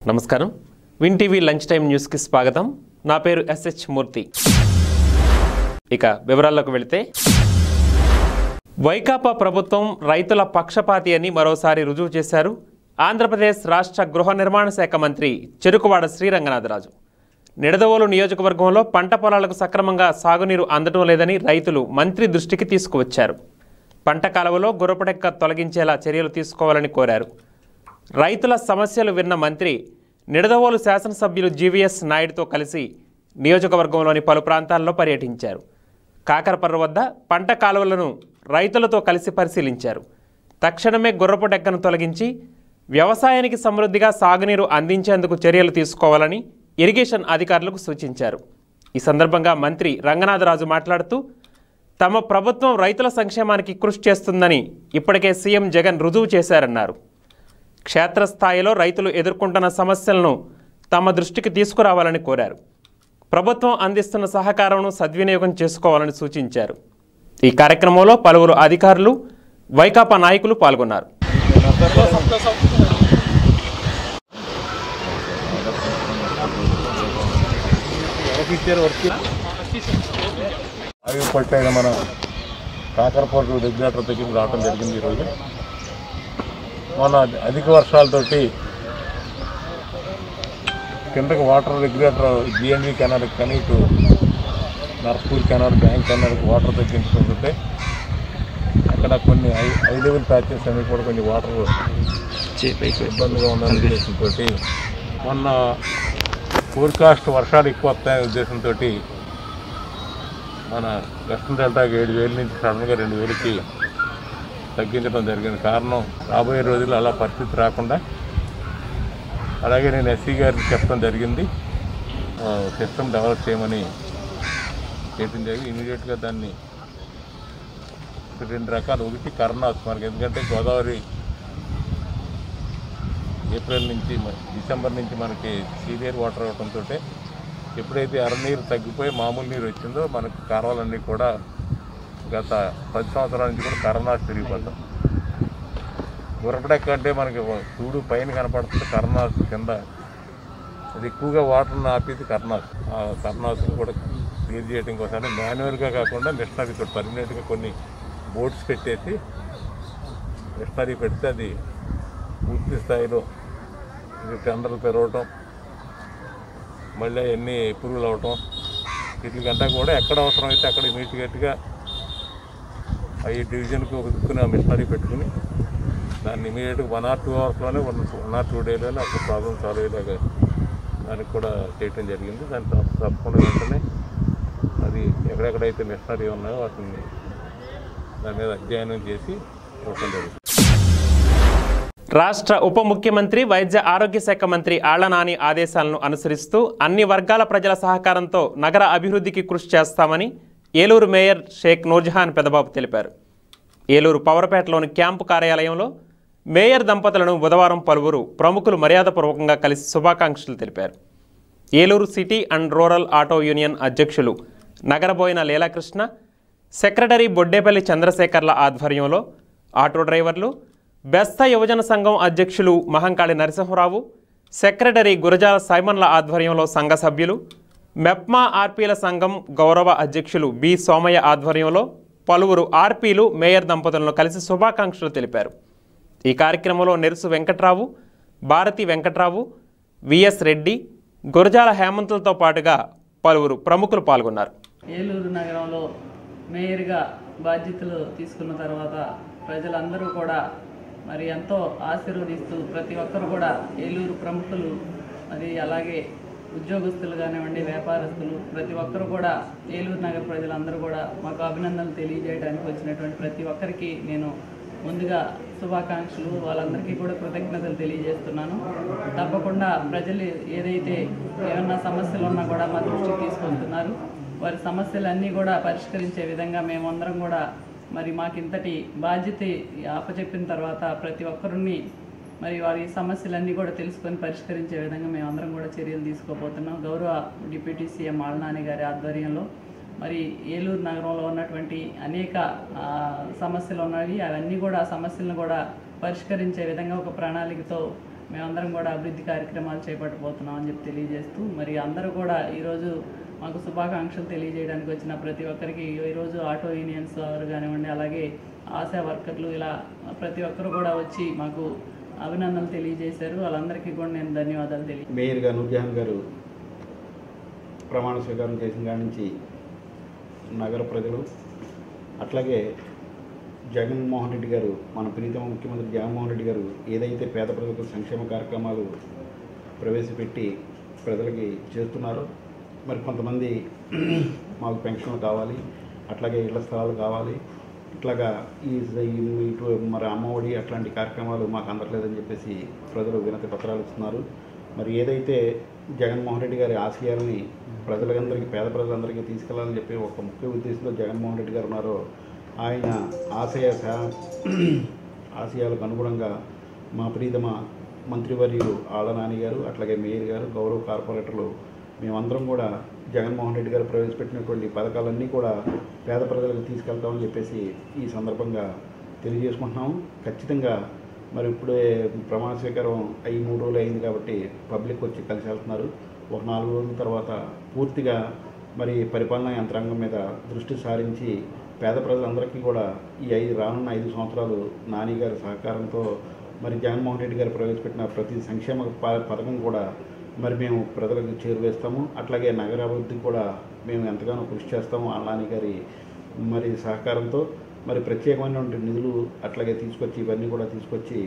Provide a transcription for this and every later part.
నమస్కారం win TV lunch time న్యూస్కి స్వాగతం నా పేరు ఎస్హెచ్ మూర్తి ఇక వివరాల్లోకి వెళితే వైకాపా ప్రభుత్వం రైతుల పక్షపాతి అని మరోసారి రుజువు చేశారు ఆంధ్రప్రదేశ్ రాష్ట్ర గృహ నిర్మాణ శాఖ మంత్రి చెరుకువాడ శ్రీరంగనాథరాజు నిడదవోలు నియోజకవర్గంలో పంట పొలాలకు సక్రమంగా సాగునీరు అందడం లేదని రైతులు మంత్రి దృష్టికి తీసుకువచ్చారు పంట కాలువలో గుర్రపడెక్క తొలగించేలా చర్యలు తీసుకోవాలని కోరారు రైతుల సమస్యలు విన్న మంత్రి నిడదవోలు శాసనసభ్యులు జీవీఎస్ నాయుడుతో కలిసి నియోజకవర్గంలోని పలు ప్రాంతాల్లో పర్యటించారు కాకరపర్ర వద్ద పంట కాలువలను రైతులతో కలిసి పరిశీలించారు తక్షణమే గుర్రపు డెక్కను తొలగించి వ్యవసాయానికి సమృద్ధిగా సాగునీరు అందించేందుకు చర్యలు తీసుకోవాలని ఇరిగేషన్ అధికారులకు సూచించారు ఈ సందర్భంగా మంత్రి రంగనాథరాజు మాట్లాడుతూ తమ ప్రభుత్వం రైతుల సంక్షేమానికి కృషి చేస్తుందని ఇప్పటికే సీఎం జగన్ రుజువు చేశారన్నారు క్షేత్రస్థాయిలో రైతులు ఎదుర్కొంటున్న సమస్యలను తమ దృష్టికి తీసుకురావాలని కోరారు ప్రభుత్వం అందిస్తున్న సహకారంను సద్వినియోగం చేసుకోవాలని సూచించారు ఈ కార్యక్రమంలో పలువురు అధికారులు వైకాపా నాయకులు పాల్గొన్నారు అవి పట్టైన మన కాకరపోటు రెగ్యులేటర్ దగ్గరికి రావడం జరిగింది ఈరోజు మన అధిక వర్షాలతోటి కిందకి వాటర్ రెగ్యులేటర్ జిఎన్వి కెనాల్కి కానీ ఇటు నర్పూర్ కెనాల్ బ్యాంక్ కెనాల్కి వాటర్ తగ్గించుకుంటుంటే అక్కడ కొన్ని హై హై లెవెల్ ప్యాచెస్ అన్ని కూడా కొన్ని వాటర్ ఇబ్బందిగా ఉందనే ఉద్దేశంతో మొన్న ఫోర్కాస్ట్ వర్షాలు ఎక్కువ వస్తాయనే ఉద్దేశంతో మన వెస్ట్రన్ డెల్టాకి ఏడు వేల నుంచి సడన్గా రెండు వేలకి తగ్గించడం జరిగింది కారణం రాబోయే రోజుల్లో అలా పరిస్థితి రాకుండా అలాగే నేను ఎస్సీ గారికి చెప్పడం జరిగింది సిస్టమ్ డెవలప్ చేయమని చేయడం జరిగింది ఇమీడియట్గా దాన్ని రెండు రకాలు ఒకటి కర్ణాస్ మనకి ఎందుకంటే గోదావరి ఏప్రిల్ నుంచి మ- డిసెంబర్ నుంచి మనకి సీనియర్ వాటర్ అవడంతో ఎప్పుడైతే ఎర్రనీరు తగ్గిపోయి మామూలు నీరు వచ్చిందో మనకి కాలువలన్నీ కూడా గత పది సంవత్సరాల నుంచి కూడా కరోనాస్ తిరిగిపోతాం గురకడెక్క అంటే మనకి చూడు పైన కనపడుతుంది కర్ణాస్ కింద అది ఎక్కువగా వాటర్ని ఆపేది కర్ణాస్ ఆ కర్ణాస్ని కూడా క్లియర్ చేయడం కోసం మాన్యువల్గా కాకుండా మిషనరీ తోటి పర్మనెంట్గా కొన్ని బోట్స్ పెట్టేసి మిషనరీ పెడితే అది పూర్తి స్థాయిలో ఇది టెండర్లు పెరగటం మళ్ళీ ఎన్ని పురుగులు అవటం వీటికంతా కూడా ఎక్కడ అవసరమైతే అక్కడ ఇమీడియట్గా అవి డివిజన్కి ఒక దిక్కున మిషనరీ పెట్టుకుని దాన్ని ఇమీడియట్గా వన్ ఆర్ టూ అవర్స్లోనే వన్ వన్ ఆర్ టూ డేలోనే అప్పుడు ప్రాబ్లమ్ సాల్వ్ అయ్యేలాగా దానికి కూడా చేయటం జరిగింది దాని తర్వాత తప్పకుండా వెంటనే అది ఎక్కడెక్కడైతే మిషనరీ ఉన్నాయో వాటిని దాని మీద అధ్యయనం చేసి ఇవ్వటం జరుగుతుంది రాష్ట్ర ఉప ముఖ్యమంత్రి వైద్య ఆరోగ్య శాఖ మంత్రి ఆళ్ల నాని ఆదేశాలను అనుసరిస్తూ అన్ని వర్గాల ప్రజల సహకారంతో నగర అభివృద్ధికి కృషి చేస్తామని ఏలూరు మేయర్ షేక్ నూర్జహాన్ పెదబాబు తెలిపారు ఏలూరు పవర్పేటలోని క్యాంపు కార్యాలయంలో మేయర్ దంపతులను బుధవారం పలువురు ప్రముఖులు మర్యాదపూర్వకంగా కలిసి శుభాకాంక్షలు తెలిపారు Eluru city and rural auto union అధ్యక్షులు నగరబోయిన లీలాకృష్ణ సెక్రటరీ బొడ్డేపల్లి చంద్రశేఖర్ల ఆధ్వర్యంలో ఆటో డ్రైవర్లు బెస్త యువజన సంఘం అధ్యక్షులు మహంకాళి నరసింహరావు సెక్రటరీ గురజాల సైమన్ల ఆధ్వర్యంలో సంఘ సభ్యులు మెప్మా ఆర్పీల సంఘం గౌరవ అధ్యక్షులు బి సోమయ్య ఆధ్వర్యంలో పలువురు ఆర్పీలు మేయర్ దంపతులను కలిసి శుభాకాంక్షలు తెలిపారు ఈ కార్యక్రమంలో నెరుసు వెంకట్రావు భారతి వెంకట్రావు విఎస్ రెడ్డి గురజాల హేమంతులతో పాటుగా పలువురు ప్రముఖులు పాల్గొన్నారు ఏలూరు నగరంలో మేయర్గా బాధ్యతలు తీసుకున్న తర్వాత ప్రజలందరూ కూడా మరి ఎంతో ఆశీర్వదిస్తూ ప్రతి ఒక్కరు కూడా ఏలూరు ప్రముఖులు మరి అలాగే ఉద్యోగస్తులు కానివ్వండి వ్యాపారస్తులు ప్రతి ఒక్కరు కూడా ఏలూరు నగర ప్రజలందరూ కూడా మాకు అభినందనలు తెలియజేయడానికి వచ్చినటువంటి ప్రతి ఒక్కరికి నేను ముందుగా శుభాకాంక్షలు వాళ్ళందరికీ కూడా కృతజ్ఞతలు తెలియజేస్తున్నాను తప్పకుండా ప్రజలు ఏదైతే ఏమన్నా సమస్యలు ఉన్నా కూడా మా దృష్టికి తీసుకొస్తున్నారు వారి సమస్యలన్నీ కూడా పరిష్కరించే విధంగా మేమందరం కూడా మరి మాకింతటి బాధ్యత అప్పచెప్పిన తర్వాత ప్రతి ఒక్కరిని మరి వారి సమస్యలన్నీ కూడా తెలుసుకొని పరిష్కరించే విధంగా మేమందరం కూడా చర్యలు తీసుకోబోతున్నాం గౌరవ డిప్యూటీ సీఎం ఆళ్నాని గారి ఆధ్వర్యంలో మరి ఏలూరు నగరంలో ఉన్నటువంటి అనేక ఆ, సమస్యలు ఉన్నాయి అవన్నీ కూడా ఆ సమస్యలను కూడా పరిష్కరించే విధంగా ఒక ప్రణాళికతో మేమందరం కూడా అభివృద్ధి కార్యక్రమాలు చేపట్టబోతున్నాం అని చెప్పి తెలియజేస్తూ మరి అందరూ కూడా ఈరోజు మాకు శుభాకాంక్షలు తెలియజేయడానికి వచ్చిన ప్రతి ఒక్కరికి ఈరోజు ఆటో యూనియన్స్ వారు కానివ్వండి అలాగే ఆశా వర్కర్లు ఇలా ప్రతి ఒక్కరు కూడా వచ్చి మాకు అభినందనలు తెలియజేశారు వాళ్ళందరికీ కూడా నేను ధన్యవాదాలు తెలియ మేయర్గా నూర్జహాన్ గారు ప్రమాణ స్వీకారం చేసిన కాడి నుంచి నగర ప్రజలు అట్లాగే జగన్మోహన్ రెడ్డి గారు మన ప్రీతమ ముఖ్యమంత్రి జగన్మోహన్ రెడ్డి గారు ఏదైతే పేద ప్రజలకు సంక్షేమ కార్యక్రమాలు ప్రవేశపెట్టి ప్రజలకి చేస్తున్నారో మరి కొంతమంది మాకు పెన్షన్లు కావాలి అట్లాగే ఇళ్ల స్థలాలు కావాలి ఇట్లాగా ఈ ఈ- ఇటు మరి అమ్మఒడి అట్లాంటి కార్యక్రమాలు మాకు అందట్లేదని చెప్పేసి ప్రజలు వినతి పత్రాలు ఇస్తున్నారు మరి ఏదైతే జగన్మోహన్ రెడ్డి గారి ఆశయాలని ప్రజలందరికీ పేద ప్రజలందరికీ తీసుకెళ్లాలని చెప్పి ఒక ముఖ్య ఉద్దేశంతో జగన్మోహన్ రెడ్డి గారు ఉన్నారో ఆయన ఆశయ సా- ఆశయాలకు అనుగుణంగా మా ప్రీతమ మంత్రివర్యులు ఆళ్ళ నాని గారు అట్లాగే మేయర్ గారు గౌరవ కార్పొరేటర్లు మేమందరం కూడా జగన్మోహన్ రెడ్డి గారు ప్రవేశపెట్టినటువంటి పథకాలన్నీ కూడా పేద ప్రజలకు తీసుకెళ్తామని చెప్పేసి ఈ సందర్భంగా తెలియజేసుకుంటున్నాము ఖచ్చితంగా మరి ఇప్పుడే ప్రమాణ స్వీకారం అయ్యి మూడు రోజులు అయింది కాబట్టి పబ్లిక్ వచ్చి కలిసి వెళ్తున్నారు ఒక నాలుగు రోజుల తర్వాత పూర్తిగా మరి పరిపాలనా యంత్రాంగం మీద దృష్టి సారించి పేద ప్రజలందరికీ కూడా ఈ ఐదు రానున్న ఐదు సంవత్సరాలు నాని గారి సహకారంతో మరి జగన్మోహన్ రెడ్డి గారు ప్రవేశపెట్టిన ప్రతి సంక్షేమ ప- పథకం కూడా మరి మేము ప్రజలకు చేరువేస్తాము అట్లాగే నగరాభివృద్ధికి కూడా మేము ఎంతగానో కృషి చేస్తాము అల్లాని గారి మరి సహకారంతో మరి ప్రత్యేకమైనటువంటి నిధులు అట్లాగే తీసుకొచ్చి ఇవన్నీ కూడా తీసుకొచ్చి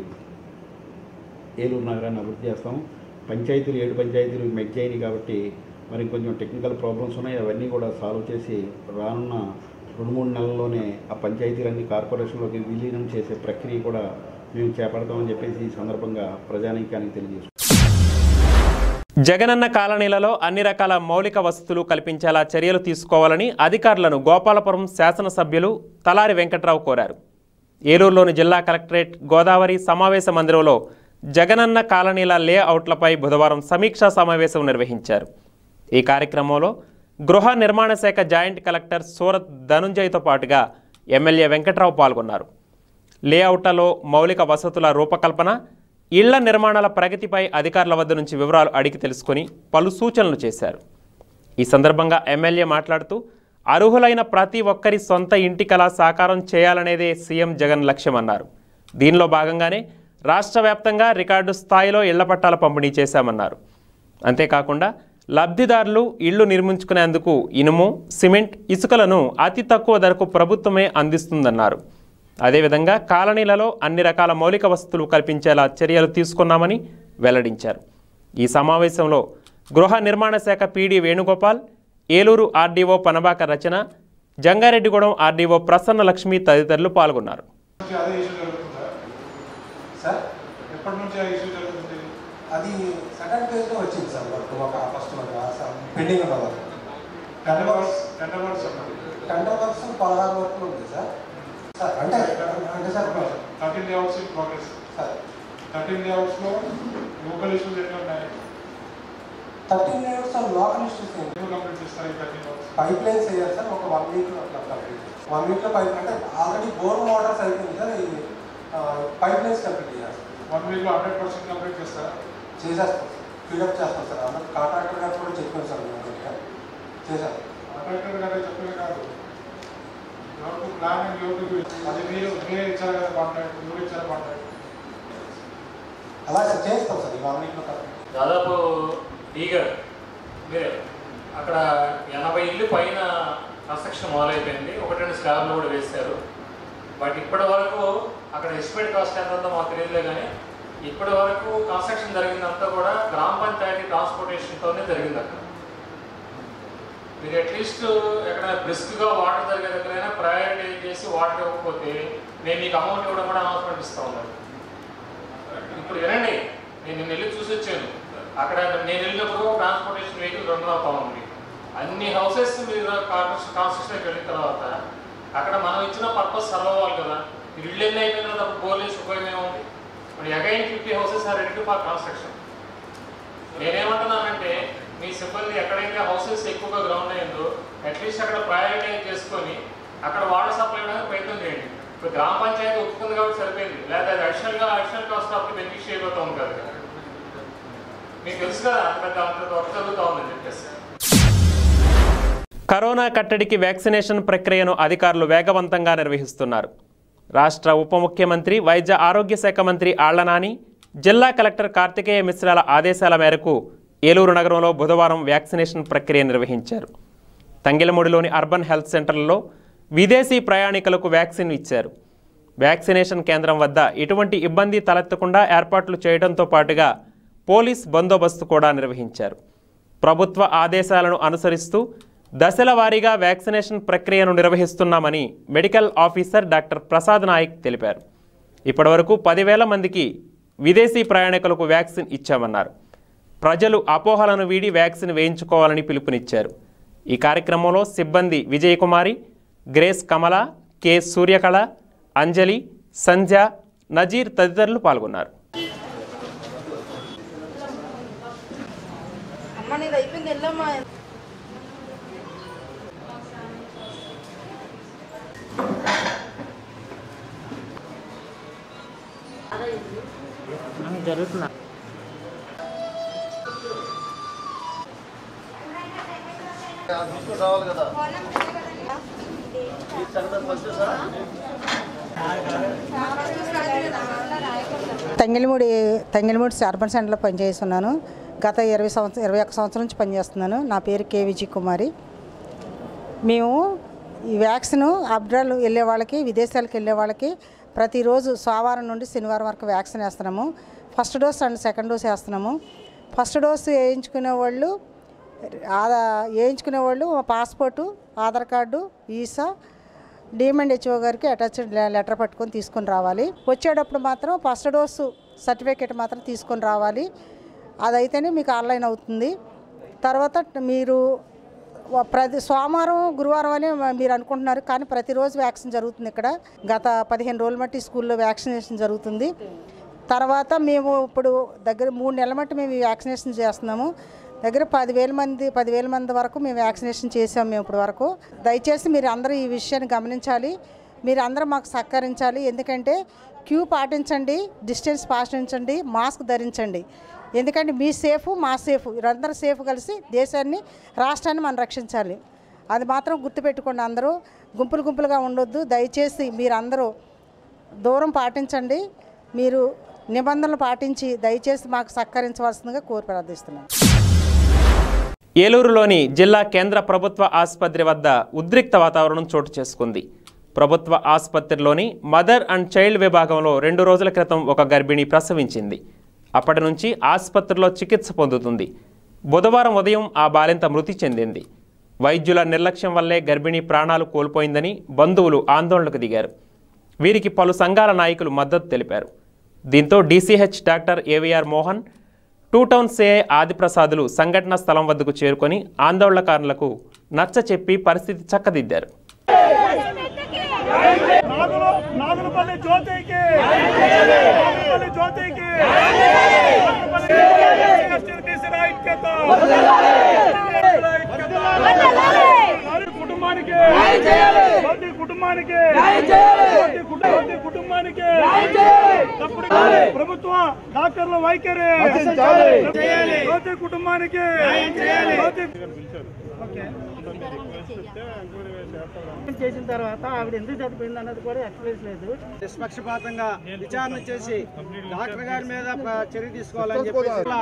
ఏలూరు నగరాన్ని అభివృద్ధి చేస్తాము పంచాయతీలు ఏడు పంచాయతీలు మెర్జ్ అయినాయి కాబట్టి మరి కొంచెం టెక్నికల్ ప్రాబ్లమ్స్ ఉన్నాయి అవన్నీ కూడా సాల్వ్ చేసి రానున్న రెండు మూడు నెలల్లోనే ఆ పంచాయతీలన్నీ కార్పొరేషన్లోకి విలీనం చేసే ప్రక్రియ కూడా మేము చేపడతామని చెప్పేసి ఈ సందర్భంగా ప్రజానీకానికి తెలియజేస్తున్నాం జగనన్న కాలనీలలో అన్ని రకాల మౌలిక వసతులు కల్పించేలా చర్యలు తీసుకోవాలని అధికారులను గోపాలపురం శాసనసభ్యులు తలారి వెంకట్రావు కోరారు ఏలూరులోని జిల్లా కలెక్టరేట్ గోదావరి సమావేశ మందిరంలో జగనన్న కాలనీల లేఅవుట్లపై బుధవారం సమీక్షా సమావేశం నిర్వహించారు ఈ కార్యక్రమంలో గృహ నిర్మాణ శాఖ జాయింట్ కలెక్టర్ సూరత్ ధనుంజయ్తో పాటుగా ఎమ్మెల్యే వెంకట్రావు పాల్గొన్నారు లేఅవుట్లలో మౌలిక వసతుల రూపకల్పన ఇళ్ల నిర్మాణాల ప్రగతిపై అధికారుల వద్ద నుంచి వివరాలు అడిగి తెలుసుకొని పలు సూచనలు చేశారు ఈ సందర్భంగా ఎమ్మెల్యే మాట్లాడుతూ అర్హులైన ప్రతి ఒక్కరి సొంత ఇంటి కళ సాకారం చేయాలనేదే సీఎం జగన్ లక్ష్యమన్నారు దీనిలో భాగంగానే రాష్ట్ర వ్యాప్తంగా రికార్డు స్థాయిలో ఇళ్ల పట్టాల పంపిణీ చేశామన్నారు అంతేకాకుండా లబ్ధిదారులు ఇళ్లు నిర్మించుకునేందుకు ఇనుము సిమెంట్ ఇసుకలను అతి తక్కువ ధరకు ప్రభుత్వమే అందిస్తుందన్నారు అదేవిధంగా కాలనీలలో అన్ని రకాల మౌలిక వసతులు కల్పించేలా చర్యలు తీసుకున్నామని వెల్లడించారు ఈ సమావేశంలో గృహ నిర్మాణ శాఖ PD Venugopal Eluru RDO Panabaka Rachana Jangareddygudem RDO Prasanna Lakshmi తదితరులు పాల్గొన్నారు నుంచి అదే ఇష్యూ జరుగుతుందా సార్ ఎప్పటి నుంచి ఆ ఇష్యూ జరుగుతుంది అది సెకండ్ ఫేజ్లో వచ్చింది సార్ వర్క్ ఒక ఫస్ట్ వర్క్ పెండింగ్ ఉన్న work tender works tender works అన్నారు టెండర్ వర్క్స్ పదహారు వర్క్లు ఉంది సార్ సార్ అంటే అంటే sir thirteen layouts in progress sir thirteen లేఅవుట్స్లో లోకల్ ఇష్యూస్ ఎట్లా ఉన్నాయి thirteen years sir local issues ఏంటి ఎప్పుడు కంప్లీట్ చేస్తారు ఈ థర్టీన్ లేఅవుట్స్ పైప్ లైన్స్ వేయాలి సార్ ఒక వన్ వీక్ అట్లా కంప్లీట్ వన్ వీక్లో పైప్ అంటే ఆల్రెడీ బోర్ మోటార్స్ అయిపోయింది సార్ ఈ పైప్ లైన్స్ కంప్లీట్ చేయాలి సార్ వన్ వీక్లో హండ్రెడ్ పర్సెంట్ కంప్లీట్ చేస్తారా చేసేస్తాం ఫీడప్ చేస్తాం సార్ అందరూ కాంట్రాక్టర్ గారు కూడా చెప్పాను సార్ మేము గట్టిగా. చేశాం కాంట్రాక్టర్ గారే చెప్పలే కాదు ఎవరికి ప్లానింగ్ ఎవరికి అది మీరు మీరే ఇచ్చారు కదా కాంట్రాక్ట్ మీరు ఇచ్చారు కాంట్రాక్ట్ అలా సార్ చేస్తాం సార్ ఈ వన్ వీక్లో కంప్లీట్ దాదాపు ఈగర్ మీరే అక్కడ ఎనభై ఇల్లు పైన కన్స్ట్రక్షన్ మొదలైపోయింది ఒకటి రెండు స్లాబ్లు కూడా వేశారు బట్ ఇప్పటి వరకు అక్కడ ఎస్టిమేట్ కాస్ట్ ఎంత ఉందో మాకు తెలియదులే కానీ ఇప్పటి వరకు కన్స్ట్రక్షన్ జరిగిందంతా కూడా గ్రామ పంచాయతీ ట్రాన్స్పోర్టేషన్తోనే జరిగింది అక్కడ మీరు అట్లీస్ట్ ఎక్కడ బ్రిస్క్గా వాటర్ జరిగే దగ్గరైనా ప్రయారిటీ చేసి వాటర్ ఇవ్వకపోతే మేము మీకు అమౌంట్ ఇవ్వడం కూడా అనౌన్స్మెంట్ ఇస్తా ఉన్నారు ఇప్పుడు వినండి నేను నిన్న వెళ్ళి చూసి వచ్చాను అక్కడ నేను వెళ్ళినప్పుడు ట్రాన్స్పోర్టేషన్ వెహికల్ రన్ అవుతా ఉంది అన్ని హౌసెస్ మీరు కాన్స్ట్రక్షన్కి వెళ్ళిన తర్వాత అక్కడ మనం ఇచ్చిన పర్పస్ సర్వ్ అవ్వాలి కదా మీరు ఇల్లు ఎన్ని అయిపోయిన తర్వాత బోర్లేసి ఉపయోగం ఏముంది ఇప్పుడు again fifty houses are ready for construction నేనేమంటున్నానంటే మీ సిబ్బంది ఎక్కడైతే హౌసెస్ ఎక్కువగా గ్రౌండ్ అయిందో అట్లీస్ట్ అక్కడ ప్రయారిటైజ్ చేసుకొని అక్కడ వాటర్ సప్లై ఇవ్వడానికి ప్రయత్నం చేయండి ఇప్పుడు గ్రామ పంచాయతీ ఒప్పుకుంది కాబట్టి సరిపోయింది లేదా అది అడిషనల్గా అడిషనల్ కాస్ట్ ఆఫ్ బెనిఫిషియరీ అయిపోతా ఉంది కదా మీకు తెలుసు కదా అంత పెద్ద అంత వర్క్ జరుగుతూ ఉందని చెప్పేసి కరోనా కట్టడికి వ్యాక్సినేషన్ ప్రక్రియను అధికారులు వేగవంతంగా నిర్వహిస్తున్నారు రాష్ట్ర ఉప ముఖ్యమంత్రి వైద్య ఆరోగ్య శాఖ మంత్రి ఆళ్లనాని జిల్లా కలెక్టర్ కార్తికేయ మిశ్రాల ఆదేశాల మేరకు ఏలూరు నగరంలో బుధవారం వ్యాక్సినేషన్ ప్రక్రియ నిర్వహించారు తంగిలమూడిలోని అర్బన్ హెల్త్ సెంటర్లలో విదేశీ ప్రయాణికులకు వ్యాక్సిన్ ఇచ్చారు వ్యాక్సినేషన్ కేంద్రం వద్ద ఎటువంటి ఇబ్బంది తలెత్తకుండా ఏర్పాట్లు చేయడంతో పాటుగా పోలీస్ బందోబస్తు కూడా నిర్వహించారు ప్రభుత్వ ఆదేశాలను అనుసరిస్తూ దశల వారీగా వ్యాక్సినేషన్ ప్రక్రియను నిర్వహిస్తున్నామని medical officer doctor Prasad Nayak తెలిపారు ఇప్పటివరకు పదివేల మందికి విదేశీ ప్రయాణికులకు వ్యాక్సిన్ ఇచ్చామన్నారు ప్రజలు అపోహలను వీడి వ్యాక్సిన్ వేయించుకోవాలని పిలుపునిచ్చారు ఈ కార్యక్రమంలో సిబ్బంది విజయకుమారి గ్రేస్ కమల కె సూర్యకళ అంజలి సంధ్య నజీర్ తదితరులు పాల్గొన్నారు అమ్మ నీది అయిపోయింది వెళ్ళమ్మా తంగిలిమూడి తంగిలిమూడి అర్బన్ సెంటర్లో పనిచేస్తున్నాను గత ఇరవై సంవత్సరం ఇరవై ఒక్క సంవత్సరం నుంచి పనిచేస్తున్నాను నా పేరు కే విజయ్ కుమారి మేము ఈ వ్యాక్సిన్ అబ్రాలు వెళ్ళే వాళ్ళకి విదేశాలకు వెళ్ళే వాళ్ళకి ప్రతిరోజు సోమవారం నుండి శనివారం వరకు వ్యాక్సిన్ వేస్తున్నాము first dose and second dose వేస్తున్నాము ఫస్ట్ డోస్ వేయించుకునే వాళ్ళు ఆదా వేయించుకునే వాళ్ళు passport Aadhaar card visa DM and HO గారికి అటాచ్డ్ లెటర్ పట్టుకొని తీసుకొని రావాలి వచ్చేటప్పుడు మాత్రం ఫస్ట్ డోసు సర్టిఫికేట్ మాత్రం తీసుకొని రావాలి అదైతేనే మీకు ఆన్లైన్ అవుతుంది తర్వాత మీరు వ- ప్రతి సోమవారం గురువారం అని మీరు అనుకుంటున్నారు కానీ ప్రతిరోజు వ్యాక్సిన్ జరుగుతుంది ఇక్కడ గత పదిహేను రోజుల మట్టి స్కూల్లో వ్యాక్సినేషన్ జరుగుతుంది తర్వాత మేము ఇప్పుడు దగ్గర మూడు నెలల మట్టి మేము ఈ వ్యాక్సినేషన్ చేస్తున్నాము దగ్గర పదివేల మంది పదివేల మంది వరకు మేము వ్యాక్సినేషన్ చేసాం మేము ఇప్పటి వరకు దయచేసి మీరు అందరూ ఈ విషయాన్ని గమనించాలి మీరు అందరూ మాకు సహకరించాలి ఎందుకంటే క్యూ పాటించండి డిస్టెన్స్ పాటించండి మాస్క్ ధరించండి ఎందుకంటే మీ సేఫ్ మా సేఫ్ వీరందరూ సేఫ్ కలిసి దేశాన్ని రాష్ట్రాన్ని మనం రక్షించాలి అది మాత్రం గుర్తుపెట్టుకోండి అందరూ గుంపులు గుంపులుగా ఉండొద్దు దయచేసి మీరందరూ దూరం పాటించండి మీరు నిబంధనలు పాటించి దయచేసి మాకు సహకరించవలసిందిగా కోరి ప్రార్థిస్తున్నాను ఏలూరులోని జిల్లా కేంద్ర ప్రభుత్వ ఆసుపత్రి వద్ద ఉద్రిక్త వాతావరణం చోటు చేసుకుంది ప్రభుత్వ ఆసుపత్రిలోని మదర్ అండ్ చైల్డ్ విభాగంలో రెండు రోజుల క్రితం ఒక గర్భిణి ప్రసవించింది అప్పటి నుంచి ఆసుపత్రిలో చికిత్స పొందుతుంది బుధవారం ఉదయం ఆ బాలింత మృతి చెందింది వైద్యుల నిర్లక్ష్యం వల్లే గర్భిణి ప్రాణాలు కోల్పోయిందని బంధువులు ఆందోళనకు దిగారు వీరికి పలు సంఘాల నాయకులు మద్దతు తెలిపారు దీంతో DCH doctor AVR Mohan two town CI ఆదిప్రసాదులు సంఘటన స్థలం వద్దకు చేరుకొని ఆందోళనకారులకు నచ్చ చెప్పి పరిస్థితి చక్కదిద్దారు నాగులు నాగులపల్లి జ్యోతికి నాగులపల్లి జ్యోతికి నాగులపల్లి ఎస్టీ బీసీల ఐక్యత వారి కుటుంబానికి జ్యోతి కుటుంబానికి జ్యోతి కుటుంబ- జ్యోతి కుటుంబానికి తప్పుడు ప్రభుత్వ డాక్టర్ల వైఖరి జ్యోతి కుటుంబానికి జ్యోతి చేసిన తర్వాత ఆవిడ ఎందుకు చనిపోయింది అన్నది కూడా ఎక్స్ప్రెస్ లేదు నిష్పక్షపాతంగా విచారణ చేసి డాక్టర్ గారి మీద ప- చర్య తీసుకోవాలని చెప్పేసి ఇలా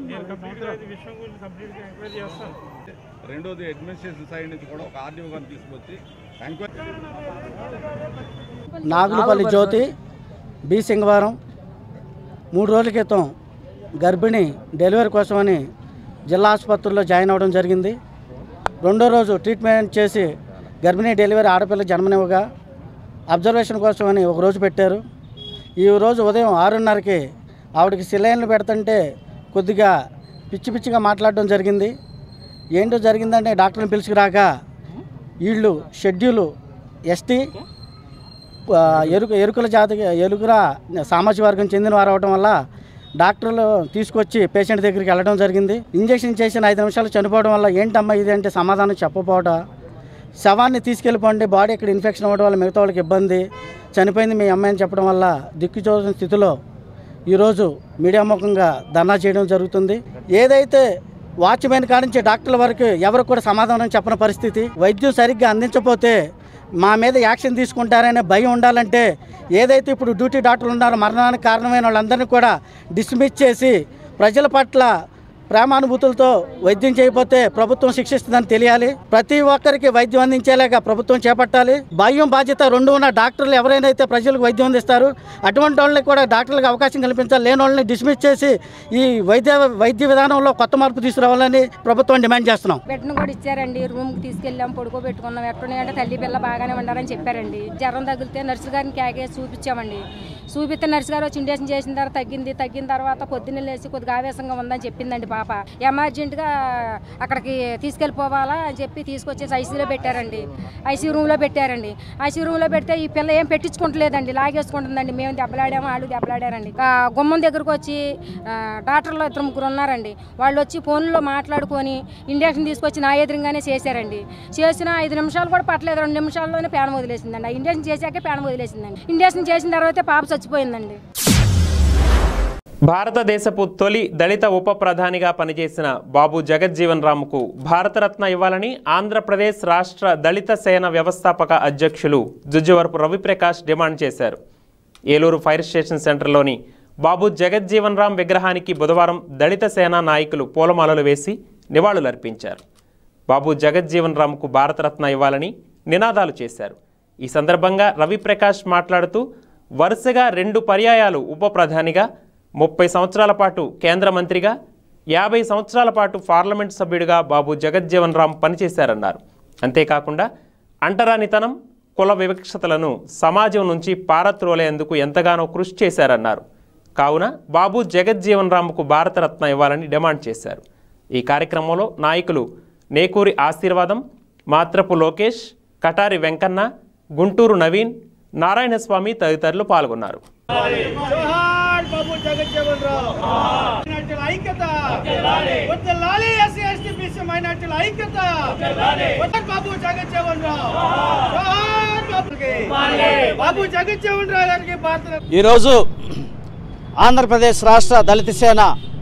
రెండోది అడ్మినిస్ట్రేషన్ సైడ్ నుంచి కూడా ఒక ఆర్డీఓ గారిని తీసుకొచ్చి ఎంక్వైరీ నాగులపల్లి జ్యోతి బి సింగవరం మూడు రోజుల క్రితం గర్భిణి డెలివరీ కోసమని జిల్లా ఆసుపత్రిలో జాయిన్ అవ్వడం జరిగింది రెండో రోజు ట్రీట్మెంట్ చేసి గర్భిణీ డెలివరీ ఆడపిల్ల జన్మనివ్వగా అబ్జర్వేషన్ కోసమని ఒక రోజు పెట్టారు ఈ రోజు ఉదయం ఆరున్నరకి ఆవిడకి సిలైన్లు పెడుతుంటే కొద్దిగా పిచ్చి పిచ్చిగా మాట్లాడడం జరిగింది ఏంటో జరిగిందంటే డాక్టర్ని పిలుచుకురాక వీళ్ళు షెడ్యూలు ఎస్టీ ఆ, ఎరుక ఎరుకుల జాతి ఎరుకుల సామాజిక వర్గం చెందిన వారు అవడం వల్ల డాక్టర్లు తీసుకొచ్చి పేషెంట్ దగ్గరికి వెళ్ళడం జరిగింది ఇంజెక్షన్ చేసిన ఐదు నిమిషాలు చనిపోవడం వల్ల ఏంటమ్మా ఇది అంటే సమాధానం చెప్పపోవటం శవాన్ని తీసుకెళ్ళిపోండి బాడీ ఇక్కడ ఇన్ఫెక్షన్ అవ్వడం వల్ల మిగతా వాళ్ళకి ఇబ్బంది చనిపోయింది మీ అమ్మాయి అని చెప్పడం వల్ల దిక్కు చూసిన స్థితిలో ఈరోజు మీడియా ముఖంగా ధర్నా చేయడం జరుగుతుంది ఏదైతే వాచ్మెన్ కాడించే డాక్టర్ల వరకు ఎవరు కూడా సమాధానం చెప్పని పరిస్థితి వైద్యం సరిగ్గా అందించకపోతే మా మీద యాక్షన్ తీసుకుంటారనే భయం ఉండాలంటే ఏదైతే ఇప్పుడు డ్యూటీ డాక్టర్లు ఉన్నారో మరణానికి కారణమైన వాళ్ళందరినీ కూడా డిస్మిస్ చేసి ప్రజల పట్ల ప్రేమానుభూతులతో వైద్యం చేయకపోతే ప్రభుత్వం శిక్షిస్తుందని తెలియాలి ప్రతి ఒక్కరికి వైద్యం అందించేలాగా ప్రభుత్వం చేపట్టాలి భయం బాధ్యత రెండు ఉన్న డాక్టర్లు ఎవరైనా అయితే ప్రజలకు వైద్యం అందిస్తారు అటువంటి వాళ్ళని కూడా డాక్టర్లకు అవకాశం కల్పించాలి లేని వాళ్ళని డిస్మిస్ చేసి ఈ వైద్య వైద్య విధానంలో కొత్త మార్పు తీసుకురావాలని ప్రభుత్వం డిమాండ్ చేస్తున్నాం బెడ్ను కూడా ఇచ్చారండి రూమ్కి తీసుకెళ్ళాం పడుకోబెట్టుకున్నాం ఎట్టున్నాయంటే తల్లి పిల్ల బాగానే ఉండాలని చెప్పారండి జ్వరం తగిలితే నర్సు గారిని కేకేసి చూపించామండి చూపిస్తే నర్సు గారు వచ్చి ఇండేషన్ చేసిన తర్వాత తగ్గింది తగ్గిన తర్వాత పొద్దున్నే లేచి కొద్దిగా ఆవేశంగా ఉందని చెప్పిందండి పాప ఎమర్జెంట్గా అక్కడికి తీసుకెళ్ళిపోవాలా అని చెప్పి తీసుకొచ్చేసి ఐసీయూలో పెట్టారండి ఐసీయూ రూమ్లో పెట్టారండి ఐసీయూ రూమ్లో పెడితే ఈ పిల్ల ఏం పెట్టించుకుంటలేదండి లాగేసుకుంటుందండి మేము దెబ్బలాడాము వాళ్ళు దెబ్బలాడారండి ఆ గుమ్మం దగ్గరకు వచ్చి ఆ, డాక్టర్లు ఇద్దరు ముగ్గురు ఉన్నారండి వాళ్ళు వచ్చి ఫోన్లో మాట్లాడుకొని ఇంజక్షన్ తీసుకొచ్చి నా ఎదురుగానే చేశారండి చేసిన ఐదు నిమిషాలు కూడా పట్టలేదు రెండు నిమిషాల్లోనే పేడ వదిలేసిందండి ఆ ఇంజక్షన్ చేశాకే పేడ వదిలేసిందండి ఇంజక్షన్ చేసిన తర్వాత పాప చచ్చిపోయిందండి భారతదేశపు తొలి దళిత ఉప ప్రధానిగా పనిచేసిన బాబు జగజ్జీవన్ రామ్కు భారతరత్న ఇవ్వాలని ఆంధ్రప్రదేశ్ రాష్ట్ర దళిత సేన వ్యవస్థాపక అధ్యక్షులు జుజ్జువరపు రవిప్రకాష్ డిమాండ్ చేశారు ఏలూరు ఫైర్ స్టేషన్ సెంటర్లోని బాబు జగజ్జీవన్ రామ్ విగ్రహానికి బుధవారం దళిత సేన నాయకులు పూలమాలలు వేసి నివాళులర్పించారు బాబు జగజ్జీవన్ రామ్కు భారతరత్న ఇవ్వాలని నినాదాలు చేశారు ఈ సందర్భంగా రవిప్రకాష్ మాట్లాడుతూ వరుసగా రెండు పర్యాయాలు ఉప ప్రధానిగా ముప్పై సంవత్సరాల పాటు కేంద్ర మంత్రిగా యాభై సంవత్సరాల పాటు పార్లమెంట్ సభ్యుడిగా బాబు జగజ్జీవన్ రామ్ పనిచేశారన్నారు అంతేకాకుండా అంటరానితనం కుల వివక్షతలను సమాజం నుంచి పారత్రోలేందుకు ఎంతగానో కృషి చేశారన్నారు కావున బాబు జగజ్జీవన్ రామ్కు భారతరత్న ఇవ్వాలని డిమాండ్ చేశారు ఈ కార్యక్రమంలో నాయకులు నేకూరి ఆశీర్వాదం మాత్రపు లోకేష్ కటారి వెంకన్న గుంటూరు నవీన్ నారాయణస్వామి తదితరులు పాల్గొన్నారు జోహార్ బాబు జగజ్జీవన్ రావు మైనార్టీల ఐక్యత వద్దలాలి ఎస్సీ ఎస్టీ బీసీ మైనార్టీల ఐక్యత వద్దర్ బాబు జగజ్జీవన్ రావు జోహార్ బాబుకి బాబు జగజ్జీవన్ రావు గారికి భారత ఈరోజు ఆంధ్రప్రదేశ్ రాష్ట్ర దళిత సేన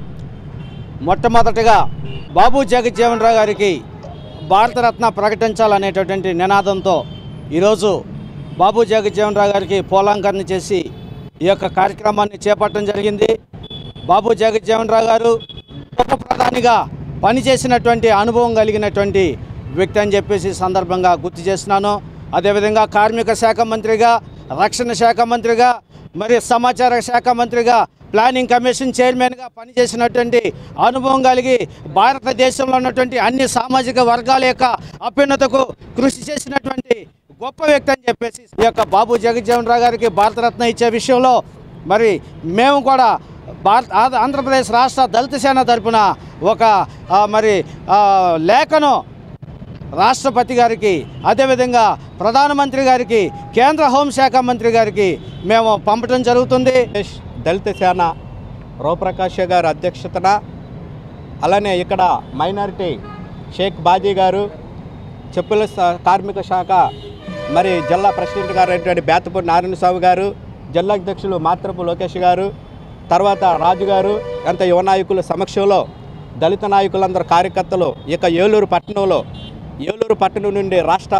మొట్టమొదటిగా బాబు జగజ్జీవన్ రావు గారికి భారతరత్న ప్రకటించాలనేటటువంటి నినాదంతో ఈరోజు బాబు జగజ్జీవన్ రావు గారికి పూలాంకరణ చేసి ఈ యొక్క కార్యక్రమాన్ని చేపట్టడం జరిగింది బాబు జగజ్జీవన్ రావు గారు ఉప ప్రధానిగా పనిచేసినటువంటి అనుభవం కలిగినటువంటి వ్యక్తి అని చెప్పేసి ఈ సందర్భంగా గుర్తు చేస్తున్నాను అదేవిధంగా కార్మిక శాఖ మంత్రిగా రక్షణ శాఖ మంత్రిగా మరి సమాచార శాఖ మంత్రిగా ప్లానింగ్ కమిషన్ చైర్మన్గా పనిచేసినటువంటి అనుభవం కలిగి భారతదేశంలో ఉన్నటువంటి అన్ని సామాజిక వర్గాల యొక్క అభ్యున్నతకు కృషి చేసినటువంటి గొప్ప వ్యక్తి అని చెప్పేసి ఈ యొక్క బాబు జగజ్జీవన్ రావు గారికి భారతరత్న ఇచ్చే విషయంలో మరి మేము కూడా భారత ఆంధ్ర- ఆంధ్రప్రదేశ్ రాష్ట్ర దళిత సేన తరపున ఒక ఆ, మరి ఆ, లేఖను రాష్ట్రపతి గారికి అదేవిధంగా ప్రధానమంత్రి గారికి కేంద్ర హోంశాఖ మంత్రి గారికి మేము పంపడం జరుగుతుంది దళిత సేన రూప్రకాష్ గారి అధ్యక్షతన అలానే ఇక్కడ మైనారిటీ షేక్ బాజీ గారు చెప్పుల స- కార్మిక శాఖ మరి జిల్లా ప్రెసిడెంట్ గారు అయినటువంటి బేతపూడి నారాయణ స్వామి గారు జిల్లా అధ్యక్షులు మాత్రపు లోకేష్ గారు తర్వాత రాజు గారు అంత యువ నాయకుల సమక్షంలో దళిత నాయకులందరూ కార్యకర్తలు ఇక ఏలూరు పట్టణంలో ఏలూరు పట్టణం నుండి రాష్ట్ర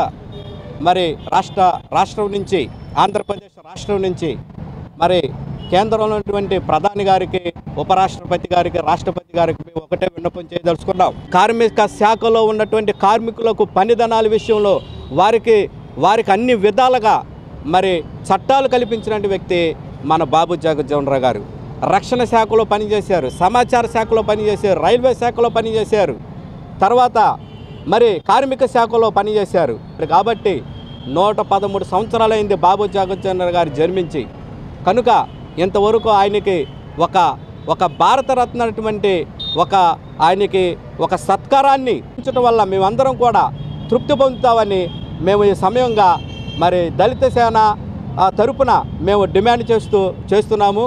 మరి రాష్ట్ర రాష్ట్రం నుంచి ఆంధ్రప్రదేశ్ రాష్ట్రం నుంచి మరి కేంద్రంలో ఉన్నటువంటి ప్రధాని గారికి ఉపరాష్ట్రపతి గారికి రాష్ట్రపతి గారికి మేము ఒకటే విన్నపం చేయదలుచుకున్నాం కార్మిక శాఖలో ఉన్నటువంటి కార్మికులకు పనిదనాల విషయంలో వారికి వారికి అన్ని విధాలుగా మరి చట్టాలు కల్పించినటువంటి వ్యక్తి మన బాబు జగజ్జీవన్ రావు గారు రక్షణ శాఖలో పనిచేశారు సమాచార శాఖలో పనిచేశారు రైల్వే శాఖలో పనిచేశారు తర్వాత మరి కార్మిక శాఖలో పనిచేశారు కాబట్టి నూట పదమూడు సంవత్సరాలైంది బాబు జగజ్జనర్ గారు జన్మించి కనుక ఇంతవరకు ఆయనకి ఒక ఒక భారతరత్న అటువంటి ఒక ఆయనకి ఒక సత్కారాన్ని ఉంచడం వల్ల మేమందరం కూడా తృప్తి పొందుతామని మేము ఈ సమయంగా మరి దళిత సేన ఆ, తరపున మేము డిమాండ్ చేస్తూ చేస్తున్నాము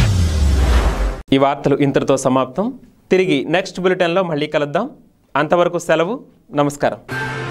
ఈ వార్తలు ఇంతటితో సమాప్తం తిరిగి నెక్స్ట్ బులెటిన్లో మళ్ళీ కలుద్దాం అంతవరకు సెలవు నమస్కారం